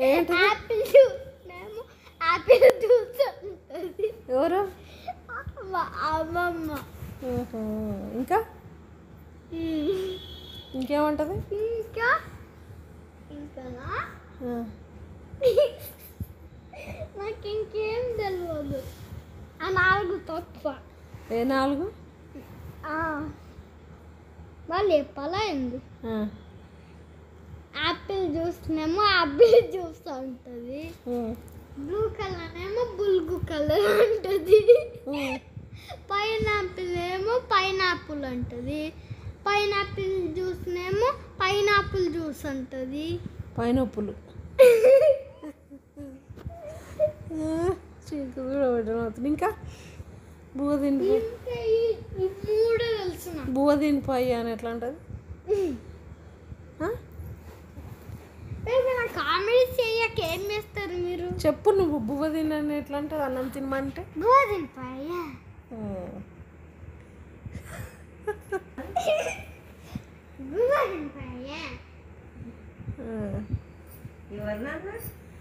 ఏంటి Apple జ్యూస్నేమో Apple juice ఉంటుంది ఎవరు మా అమ్మమ్మ ఊహు. ఇంకా ఇంకేముంటుంది ఇంకా ఇంకా ఆ. నాకు ఇంకేం తెలియదు ఆ నాలుగు తక్కువ ఏ నాలుగు ఆ. వాళ్ళు చెప్పాలా ఏంది ఆ. యాపిల్ జ్యూస్నేమో యాపిల్ జ్యూస్ ఉంటుంది ఉమ్. బ్లూ కలర్ ఏమో బుల్గు కలర్ ఉంటుంది ఉమ్. పైనాపిల్ ఏమో పైనాపిల్ ఉంటుంది పైనాపిల్ జ్యూస్నేమో పైనాపిల్ జ్యూస్ ఉంటుంది పైనొప్పులు చీకు కూడా పెట్టడం అవుతుంది ఇంకా బువ్వ తిని ఇంకా ఈ- ఈ మూడు తెలుసు నాకు. బువ్వ తినిపోయి అని ఎట్లా ఉంటుంది ఆ? రేపు నా కామెడీ చేయక ఏం చేస్తారు మీరు చెప్పు నువ్వు బువ్వ తినని ఎట్లా ఉంటుంది అన్నం తినమంటే గోధుమ పాయ ఉమ్. గోధుమ పాయ ఆ. ఎవరినన్నా